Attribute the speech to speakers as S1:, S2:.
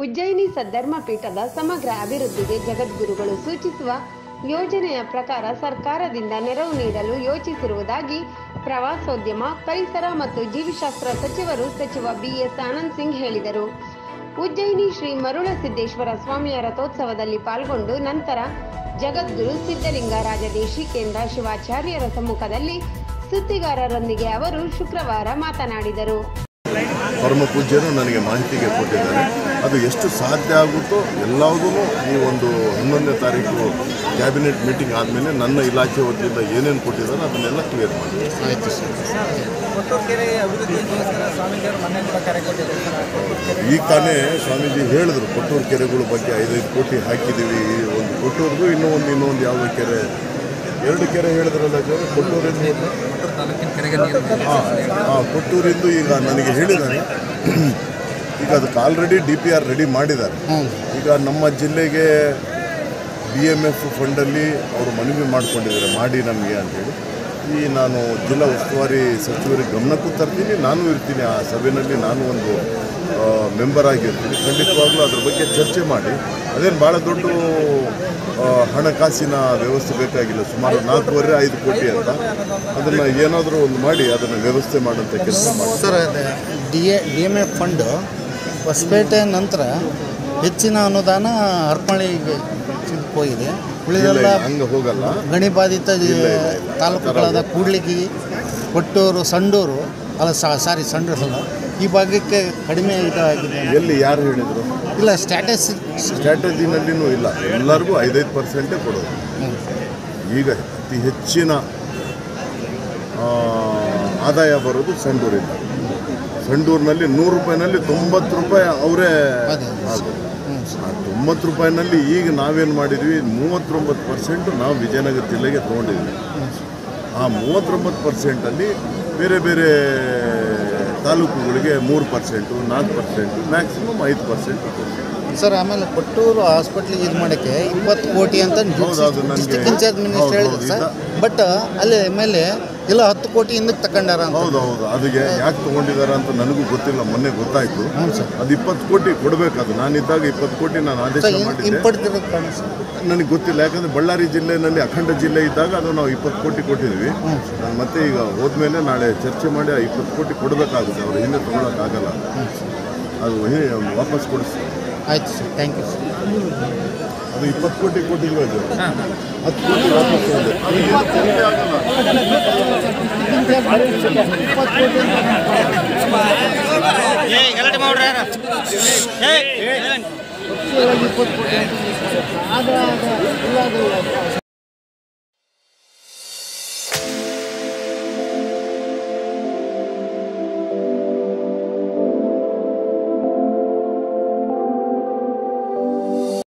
S1: ಉಜ್ಜಯಿನಿ ಸದ್ಧರ್ಮ ಪೀಠದ ಸಮಗ್ರ ಅಭಿವೃದ್ಧಿಗೆ ಜಗದ್ಗುರುಗಳು ಸೂಚಿಸುವ ಯೋಜನೆಯ ಪ್ರಕಾರ ಸರ್ಕಾರದಿಂದ ನೆರವು ನೀಡಲು ಯೋಚಿಸಿರುವುದಾಗಿ ಪ್ರವಾಸೋದ್ಯಮ ಪರಿಸರ ಮತ್ತು ಜೀವಿಶಾಸ್ತ್ರ ಸಚಿವರು ಸಚಿವ ಬಿಎಸ್ ಆನಂದ್ ಸಿಂಗ್ ಹೇಳಿದರು ಉಜ್ಜಯಿನಿ ಶ್ರೀ ಮರುಳಸಿದ್ದೇಶ್ವರ ಸ್ವಾಮಿಯ ರಥೋತ್ಸವದಲ್ಲಿ ಪಾಲ್ಗೊಂಡು ನಂತರ ಜಗದ್ಗುರು ಸಿದ್ಧಲಿಂಗ ರಾಜದೇಶಿಕೇಂದ್ರ ಶಿವಾಚಾರ್ಯರ ಸಮ್ಮುಖದಲ್ಲಿ ಸುದ್ದಿಗಾರರೊಂದಿಗೆ ಅವರು ಶುಕ್ರವಾರ ಮಾತನಾಡಿದರು
S2: ಪರಮ ಪೂಜ್ಯರು ನನಗೆ ಮಾಹಿತಿಗೆ ಕೊಟ್ಟಿದ್ದಾರೆ ಅದು ಎಷ್ಟು ಸಾಧ್ಯ ಆಗುತ್ತೋ ಎಲ್ಲವುದೂ ಈ ಒಂದು ಹನ್ನೊಂದನೇ ತಾರೀಕು ಕ್ಯಾಬಿನೆಟ್ ಮೀಟಿಂಗ್ ಆದಮೇಲೆ ನನ್ನ ಇಲಾಖೆ ವತಿಯಿಂದ ಏನೇನು ಕೊಟ್ಟಿದ್ದಾರೆ ಅದನ್ನೆಲ್ಲ ಕ್ಲಿಯರ್ ಮಾಡಿ
S3: ಆಯಿತು ಸರ್
S4: ಕೊಟ್ಟೂರು ಅಭಿವೃದ್ಧಿಗೋಸ್ಕರ ಸ್ವಾಮೀಜಿಯವರು ಮೊನ್ನೆ ಕೂಡ ಕರೆ ಕೊಟ್ಟಿದ್ದಾರೆ ಸರ್ ಕೊಟ್ಟೂರು ಕೆರೆ
S2: ಈಗ ತಾನೇ ಸ್ವಾಮೀಜಿ ಹೇಳಿದ್ರು ಕೊಟ್ಟೂರು ಕೆರೆಗಳ ಬಗ್ಗೆ ಐದೈದು ಕೋಟಿ ಹಾಕಿದ್ದೀವಿ ಈ ಒಂದು ಕೊಟ್ಟೂರ್ದು ಇನ್ನೂ ಒಂದು ಇನ್ನೊಂದು ಯಾವುದೋ ಕೆರೆ ಎರಡು ಕೆರೆ ಹೇಳಿದ್ರಲ್ಲ ಸರ್ ಕೊಟ್ಟೂರಿಂದ
S4: ಕೊಟ್ಟೂರು ತಾಲೂಕಿನ ಕೆರೆಗೆ ನೀರು
S2: ಹಾಂ ಹಾಂ ಕೊಟ್ಟೂರಿಂದು ಈಗ ನನಗೆ ಹೇಳಿದ್ದಾರೆ ಈಗ ಅದಕ್ಕೆ already D P R ready ಮಾಡಿದ್ದಾರೆ
S3: ಹ್ಞೂ
S2: ಈಗ ನಮ್ಮ ಜಿಲ್ಲೆಗೆ ಬಿ ಎಮ್ ಎಫ್ ಫಂಡಲ್ಲಿ ಅವರು ಮನವಿ ಮಾಡ್ಕೊಂಡಿದ್ದಾರೆ ಮಾಡಿ ನಮಗೆ ಅಂತೇಳಿ ಈ ನಾನು ಜಿಲ್ಲಾ ಉಸ್ತುವಾರಿ ಸಚಿವರಿಗೆ ಗಮನಕ್ಕೂ ತರ್ತೀನಿ ನಾನು ಇರ್ತೀನಿ ಆ ಸಭೆಯಲ್ಲಿ ನಾನು ಒಂದು ಮೆಂಬರ್ ಆಗಿರ್ತೀನಿ ಖಂಡಿತವಾಗ್ಲೂ ಅದ್ರ ಬಗ್ಗೆ ಚರ್ಚೆ ಮಾಡಿ ಅದೇನು ಭಾಳ ದೊಡ್ಡ ಆ, ಹಣಕಾಸಿನ ವ್ಯವಸ್ಥೆ ಬೇಕಾಗಿಲ್ಲ ಸುಮಾರು ನಾಲ್ಕೂವರೆ ಐದು ಕೋಟಿ ಅಂತ ಅದನ್ನು ಏನಾದರೂ ಒಂದು ಮಾಡಿ ಅದನ್ನು ವ್ಯವಸ್ಥೆ ಮಾಡೋಂಥ ಕೆಲಸ ಮಾಡಿ
S3: sir D A D M F fund Hosapete ನಂತರ ಹೆಚ್ಚಿನ ಅನುದಾನ ಹರಪಳ್ಳಿಗೆ ಹೋಗಿದೆ ಉಳಿದೆಲ್ಲ
S2: ಹಂಗೆ ಹೋಗಲ್ಲ
S3: ಗಣಿಬಾಧಿತ ತಾಲೂಕುಗಳಾದ ಕೂಡ್ಲಿಗಿ ಕೊಟ್ಟೂರು ಸಂಡೂರು ಅಲ್ಲ ಸಾರಿ ಸಂಡೂರು ಅಲ್ಲ ಈ ಭಾಗಕ್ಕೆ ಕಡಿಮೆ ಇದಾಗಿದೆ
S2: ಎಲ್ಲಿ ಯಾರು ಹೇಳಿದರು
S3: ಇಲ್ಲ ಸ್ಟ್ಯಾಟಸ್
S2: ಸ್ಟ್ರಾಟಜಿನಲ್ಲಿನೂ ಇಲ್ಲ ಎಲ್ಲರಿಗೂ ಐದೈದು ಪರ್ಸೆಂಟೇ ಕೊಡೋದು ಈಗ ಅತಿ ಹೆಚ್ಚಿನ ಆ, ಆದಾಯ ಬರೋದು ಸಂಡೂರಿಂದ ಸಂಡೂರಿನಲ್ಲಿ ನೂರು ರೂಪಾಯಿನಲ್ಲಿ ತೊಂಬತ್ತು ರೂಪಾಯಿ ಅವರೇ
S3: ಅದೇ.
S2: ಆಗೋದು ಆ ತೊಂಬತ್ತು ರೂಪಾಯಿನಲ್ಲಿ ಈಗ ನಾವೇನು ಮಾಡಿದ್ವಿ ಮೂವತ್ತೊಂಬತ್ತು ಪರ್ಸೆಂಟು ನಾವು ವಿಜಯನಗರ ಜಿಲ್ಲೆಗೆ ತೊಗೊಂಡಿದ್ವಿ ಆ ಮೂವತ್ತೊಂಬತ್ತು ಪರ್ಸೆಂಟಲ್ಲಿ ಬೇರೆ ಬೇರೆ ತಾಲೂಕುಗಳಿಗೆ ಮೂರು ಪರ್ಸೆಂಟು ನಾಲ್ಕು ಪರ್ಸೆಂಟು ಮ್ಯಾಕ್ಸಿಮಮ್ ಐದು ಪರ್ಸೆಂಟ್
S3: ಸರ್ ಆಮೇಲೆ ಕೊಟ್ಟೂರು ಹಾಸ್ಪಿಟ್ಲಿಗೆ ಇದು ಮಾಡೋಕ್ಕೆ ಇಪ್ಪತ್ತು ಕೋಟಿ ಅಂತ
S2: ಹೌದು, ಅದು ನನಗೆ-
S3: ಡಿಸ್ಟಿಕ್ ಇನ್ಚಾರ್ಜ್ ಮಿನಿಸ್ಟರ್
S2: ಹೌದು,
S3: ಹೇಳಿದ್ರು
S2: ಹೌದು,
S3: ಸರ್
S2: ಈಗ-
S3: ಬಟ್ ಅಲ್ಲಿ ಮೇಲೆ ಇಲ್ಲ ಹತ್ತು ಕೋಟಿ ಹಿಂದಕ್ಕೆ ತಗೊಂಡಾರ ಅಂತ
S2: ಹೌದು ಹೌದು ಅದಕ್ಕೆ ಯಾಕೆ ತೊಗೊಂಡಿದ್ದಾರೆ ಅಂತ ನನಗೂ ಗೊತ್ತಿಲ್ಲ ಮೊನ್ನೆ ಗೊತ್ತಾಯಿತು
S3: ಹ್ಞೂ ಸರ್
S2: ಅದು ಇಪ್ಪತ್ತು ಕೋಟಿ ಕೊಡಬೇಕು ಅದು ನಾನಿದ್ದಾಗ ಇಪ್ಪತ್ತು ಕೋಟಿ ನಾನು ಆದೇಶ
S3: ಸರ್
S2: ಮಾಡಿದ್ದೆ
S3: ಹಿಂಪಡ್ತಿರೋದು ಕಾರಣ ಸರ್
S2: ನನಗೆ ಗೊತ್ತಿಲ್ಲ ಯಾಕಂದರೆ ಬಳ್ಳಾರಿ ಜಿಲ್ಲೆಯಲ್ಲಿ ಅಖಂಡ ಜಿಲ್ಲೆ ಇದ್ದಾಗ ಅದು ನಾವು ಇಪ್ಪತ್ತು ಕೋಟಿ ಕೊಟ್ಟಿದ್ವಿ ನಾನು ಮತ್ತೆ ಈಗ ಹೋದ್ಮೇಲೆ ನಾಳೆ ಚರ್ಚೆ ಮಾಡಿ ಆ ಇಪ್ಪತ್ತು ಕೋಟಿ ಕೊಡಬೇಕಾಗುತ್ತೆ ಅವ್ರ ಹಿಂದೆ ತೊಗೊಳಕ್ಕಾಗಲ್ಲ ಅದು ಹೇ- ವಾಪಸ್ ಕೊಡಿಸಿ
S3: ಆಯ್ತು ಸರ್ ಥ್ಯಾಂಕ್ ಯು ಸರ್
S2: ಅದು ಇಪ್ಪತ್ತು ಕೋಟಿ ಕೊಟ್ಟಿಲ್ವ ಅದು ಹತ್ತು ಕೋಟಿ ವಾಪಸ್ ತಗೊಂಡೆ.
S5: ಗಲಾಟೆ ಮಾಡ್ರಿ ಯಾರ
S3: ಇಪ್ಪತ್ತು ಕೋಟಿ